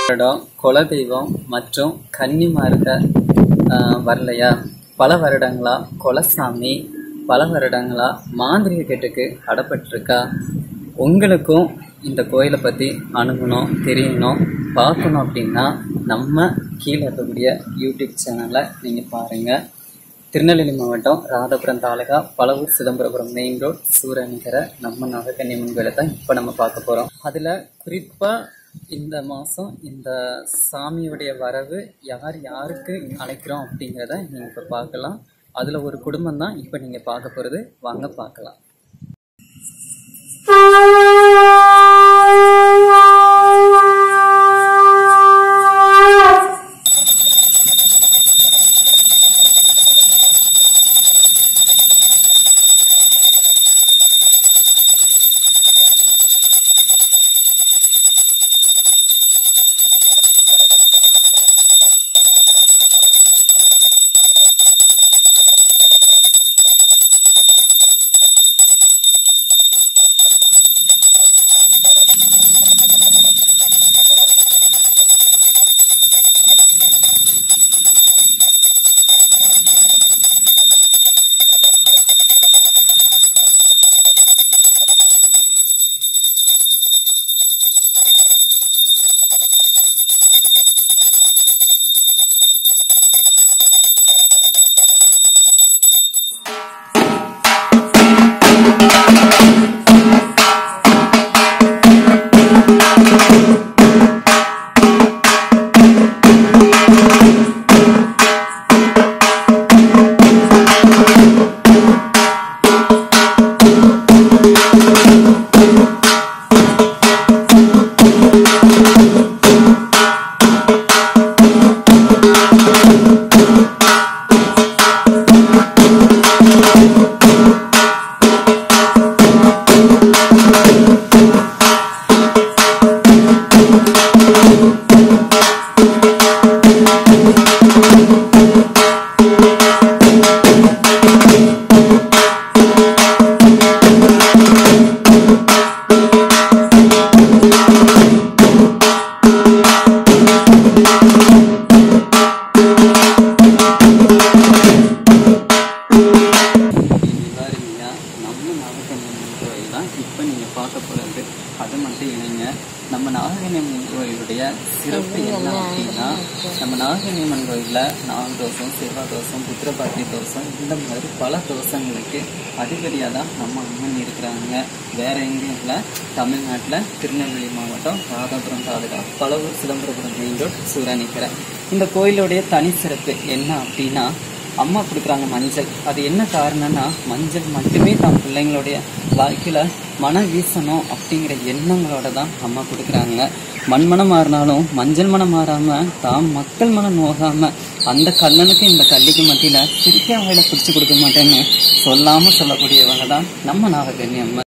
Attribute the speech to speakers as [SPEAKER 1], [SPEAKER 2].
[SPEAKER 1] வருடம் குலதெய்வம் மற்றும் கன்னிமார்க ஆஹ், வரலையா பல வருடங்களா குலசாமி பல வருடங்களா மாந்திரிக கெட்டுக்கு அடப்பட்டிருக்கா உங்களுக்கும் இந்த கோயிலை பற்றி அணுகணும் தெரியணும் பார்க்கணும் அப்படின்னா நம்ம கீழே இருக்கக்கூடிய யூடியூப் சேனலை நீங்கள் பாருங்கள் திருநெல்வேலி மாவட்டம் ராதாபுரம் தாலுகா பழவூர் சிதம்பரபுரம் மெயின் ரோட் சூரனிக்கிற நம்ம நகக்கன்னியம்மன் கோயிலை தான் இப்போ நம்ம பார்க்க போகிறோம் அதில் குறிப்பாக இந்த மாதம் இந்த சாமியுடைய வரவு யார் யாருக்கு அழைக்கிறோம் அப்படிங்கிறத நீங்கள் இப்போ பார்க்கலாம் அதில் ஒரு குடும்பம் தான் இப்போ நீங்கள் பார்க்க போகிறது வாங்க பார்க்கலாம் பாருங்க நம்ம நாகக்கன்னியம்மன் கோயில் தான் இப்போ நீங்கள் பார்க்க போகிறது அது மட்டும் இல்லைங்க நம்ம நாகக்கன்னியம்மன் கோயிலுடைய சிறப்பு என்ன அப்படின்னா நம்ம நாகக்கன்னியம்மன் கோயிலில் நாக தோஷம் செவ்வாய் தோஷம் புத்திரபாக்கிய தோஷம் இந்த மாதிரி பல தோஷங்களுக்கு அதிபதியாக தான் நம்ம அம்மன் இருக்கிறாங்க வேற எங்கேயும் இல்லை தமிழ்நாட்டில் திருநெல்வேலி மாவட்டம் ராதாபுரம் தாலுகா பழவூர் சிதம்பரபுரம் மெயின் ரோட் சூரானிக்கிற இந்த கோயிலுடைய தனி சிறப்பு என்ன அப்படின்னா அம்மா கொடுக்குறாங்க மஞ்சள் அது என்ன காரணம்னா மஞ்சள் மட்டுமே தான் பிள்ளைங்களுடைய வாழ்க்கையில மனம் வீசணும் அப்படிங்கிற எண்ணங்களோட தான் அம்மா கொடுக்குறாங்க மண்மனம் மாறினாலும் மஞ்சள் மனம் மாறாம தாம் மக்கள் மனம் நோகாம அந்த கல்லனுக்கு இந்த கல்லிக்கு மத்தியில சிரிக்கா வாயில பிடிச்சு கொடுக்க மாட்டேன்னு சொல்லாம சொல்லக்கூடியவங்க தான் நம்ம நாகக்கண்ணி அம்மா